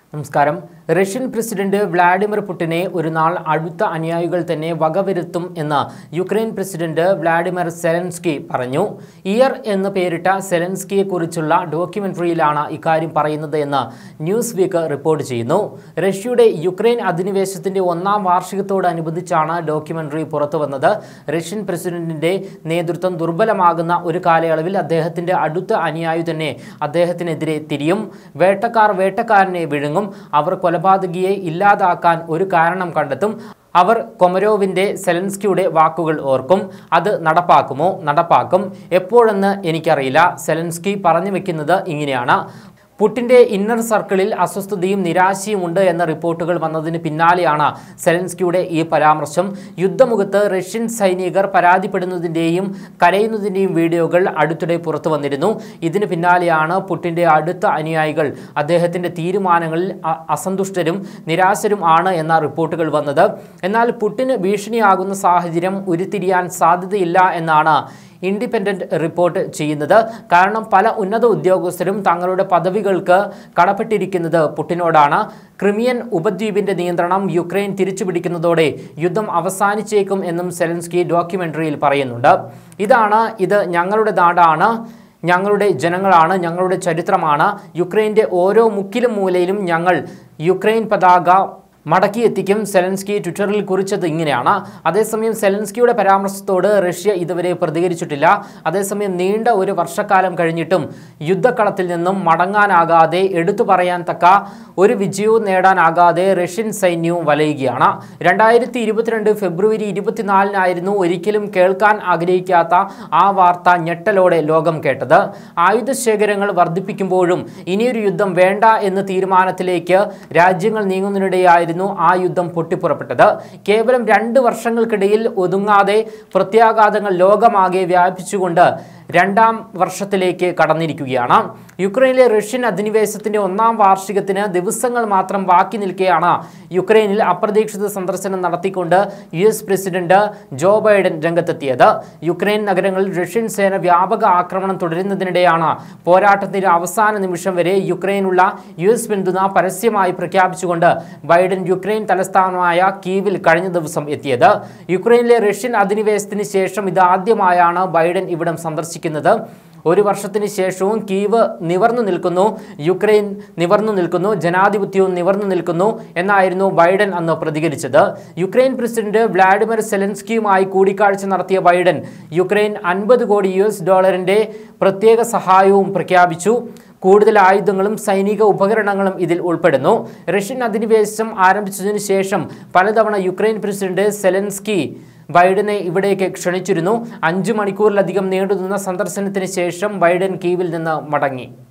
നമസ്കാരം Russian president Vladimir പുടിനെ ഒരു നാൾ അടുത്ത അനുയായികൾ തന്നെ വകവരുത്തും എന്ന് യുക്രൈൻ പ്രസിഡന്റ് വ്ളാഡിമിർ സെലൻസ്കി പറഞ്ഞു ഇയർ എന്ന് പേരിട്ട സെലൻസ്കിയെ കുറിച്ചുള്ള ഡോക്യുമെന്ററിയിലാണ് ഇക്കാര്യം പറയുന്നത് എന്ന് ന്യൂസ് വീക്ക് റിപ്പോർട്ട് ചെയ്യുന്നു റഷ്യയുടെ യുക്രൈൻ അധിനിവേശത്തിന്റെ ഒന്നാം വാർഷികത്തോടനുബന്ധിച്ചാണ് ഡോക്യുമെന്ററി പുറത്തുവന്നത് റഷ്യൻ പ്രസിഡന്റിന്റെ നേതൃത്വം ദുർബലമാകുന്ന ഒരു കാലയളവിൽ അദ്ദേഹത്തിന്റെ അടുത്ത അനുയായി തന്നെ അദ്ദേഹത്തിനെതിരെ തിരിയും വേട്ടക്കാർ വേട്ടക്കാരനെ വിഴുങ്ങും അവർ കൊലപാതകിയെ ഇല്ലാതാക്കാൻ ഒരു കാരണം കണ്ടെത്തും അവർ കൊമരോവിൻ്റെ സെലൻസ്കിയുടെ വാക്കുകൾ ഓർക്കും അത് നടപ്പാക്കുമോ നടപ്പാക്കും എപ്പോഴെന്ന് എനിക്കറിയില്ല സെലൻസ്കി പറഞ്ഞു വെക്കുന്നത് ഇങ്ങനെയാണ് പുട്ടിന്റെ ഇന്നർ സർക്കിളിൽ അസ്വസ്ഥതയും നിരാശയും ഉണ്ട് എന്ന റിപ്പോർട്ടുകൾ വന്നതിന് പിന്നാലെയാണ് സെലൻസ്കിയുടെ ഈ പരാമർശം യുദ്ധമുഖത്ത് റഷ്യൻ സൈനികർ പരാതിപ്പെടുന്നതിൻ്റെയും കരയുന്നതിൻ്റെയും വീഡിയോകൾ അടുത്തിടെ പുറത്തു വന്നിരുന്നു ഇതിന് പിന്നാലെയാണ് പുട്ടിന്റെ അടുത്ത അനുയായികൾ അദ്ദേഹത്തിന്റെ തീരുമാനങ്ങളിൽ അ- അസന്തുഷ്ടരും നിരാശരും ആണ് എന്ന റിപ്പോർട്ടുകൾ വന്നത് എന്നാൽ പുട്ടിന് ഭീഷണിയാകുന്ന സാഹചര്യം ഉരുത്തിരിയാൻ സാധ്യതയില്ല എന്നാണ് ഇൻഡിപെൻഡന്റ് റിപ്പോർട്ട് ചെയ്യുന്നത് കാരണം പല ഉന്നത ഉദ്യോഗസ്ഥരും തങ്ങളുടെ പദവികൾക്ക് കടപ്പെട്ടിരിക്കുന്നത് പുട്ടിനോടാണ് ക്രിമിയൻ ഉപദ്വീപിന്റെ നിയന്ത്രണം യുക്രൈൻ തിരിച്ചുപിടിക്കുന്നതോടെ യുദ്ധം അവസാനിച്ചേക്കും എന്നും സെലൻസ്കി ഡോക്യുമെന്ററിയിൽ പറയുന്നുണ്ട് ഇതാണ് ഇത് ഞങ്ങളുടെ നാടാണ് ഞങ്ങളുടെ ജനങ്ങളാണ് ഞങ്ങളുടെ ചരിത്രമാണ് യുക്രൈൻ്റെ ഓരോ മുക്കിലും മൂലയിലും ഞങ്ങൾ യുക്രൈൻ പതാക മടക്കിയെത്തിക്കും സെലൻസ്കി ട്വിറ്ററിൽ കുറിച്ചത് ഇങ്ങനെയാണ് അതേസമയം സെലൻസ്കിയുടെ പരാമർശത്തോട് റഷ്യ ഇതുവരെ പ്രതികരിച്ചിട്ടില്ല അതേസമയം നീണ്ട ഒരു വർഷക്കാലം കഴിഞ്ഞിട്ടും യുദ്ധക്കളത്തിൽ നിന്നും മടങ്ങാനാകാതെ എടുത്തു പറയാൻ തക്ക ഒരു വിജയവും നേടാനാകാതെ റഷ്യൻ സൈന്യവും വലയുകയാണ് രണ്ടായിരത്തി ഇരുപത്തിരണ്ട് ഫെബ്രുവരി ഇരുപത്തിനാലിനായിരുന്നു ഒരിക്കലും കേൾക്കാൻ ആഗ്രഹിക്കാത്ത ആ വാർത്ത ഞെട്ടലോടെ ലോകം കേട്ടത് ആയുധശേഖരങ്ങൾ വർദ്ധിപ്പിക്കുമ്പോഴും ഇനിയൊരു യുദ്ധം വേണ്ട എന്ന തീരുമാനത്തിലേക്ക് രാജ്യങ്ങൾ നീങ്ങുന്നതിനിടെയായിരുന്നു ആ യുദ്ധം പൊട്ടിപ്പുറപ്പെട്ടത് കേവലം രണ്ട് വർഷങ്ങൾക്കിടയിൽ ഒതുങ്ങാതെ പ്രത്യാഘാതങ്ങൾ ലോകമാകെ വ്യാപിച്ചുകൊണ്ട് രണ്ടാം വർഷത്തിലേക്ക് കടന്നിരിക്കുകയാണ് യുക്രൈനിലെ റഷ്യൻ അധിനിവേശത്തിന്റെ ഒന്നാം വാർഷികത്തിന് ദിവസങ്ങൾ മാത്രം ബാക്കി നിൽക്കെയാണ് യുക്രൈനിൽ അപ്രതീക്ഷിത സന്ദർശനം നടത്തിക്കൊണ്ട് U S president Joe Biden രംഗത്തെത്തിയത് യുക്രൈൻ നഗരങ്ങളിൽ റഷ്യൻ സേന വ്യാപക ആക്രമണം തുടരുന്നതിനിടെയാണ് പോരാട്ടത്തിന്റെ അവസാന നിമിഷം വരെ യുക്രൈനുള്ള യു എസ് പിന്തുണ പരസ്യമായി പ്രഖ്യാപിച്ചുകൊണ്ട് ബൈഡൻ യുക്രൈൻ തലസ്ഥാനമായ കീവിൽ കഴിഞ്ഞ ദിവസം എത്തിയത് യുക്രൈനിലെ റഷ്യൻ അധിനിവേശത്തിന് ശേഷം ഇതാദ്യമായാണ് ബൈഡൻ ഇവിടം സന്ദർശിക്കുന്നത് ഒരു വർഷത്തിന് ശേഷവും കീവ് നിവർന്നു നിൽക്കുന്നു യുക്രൈൻ നിവർന്നു നിൽക്കുന്നു ജനാധിപത്യവും നിവർന്നു നിൽക്കുന്നു എന്നായിരുന്നു ബൈഡൻ അന്ന് പ്രതികരിച്ചത് യുക്രൈൻ പ്രസിഡന്റ് വ്ളാഡിമിർ സെലൻസ്കിയുമായി കൂടിക്കാഴ്ച നടത്തിയ ബൈഡൻ യുക്രൈൻ അൻപത് കോടി യു എസ് ഡോളറിന്റെ പ്രത്യേക സഹായവും പ്രഖ്യാപിച്ചു കൂടുതൽ ആയുധങ്ങളും സൈനിക ഉപകരണങ്ങളും ഇതിൽ ഉൾപ്പെടുന്നു റഷ്യൻ അധിനിവേശം ആരംഭിച്ചതിനു ശേഷം പലതവണ യുക്രൈൻ പ്രസിഡന്റ് സെലൻസ്കി ബൈഡനെ ഇവിടേക്ക് ക്ഷണിച്ചിരുന്നു അഞ്ചു മണിക്കൂറിലധികം നീണ്ടുനിന്ന സന്ദർശനത്തിന് ശേഷം ബൈഡൻ കീവിൽ നിന്ന് മടങ്ങി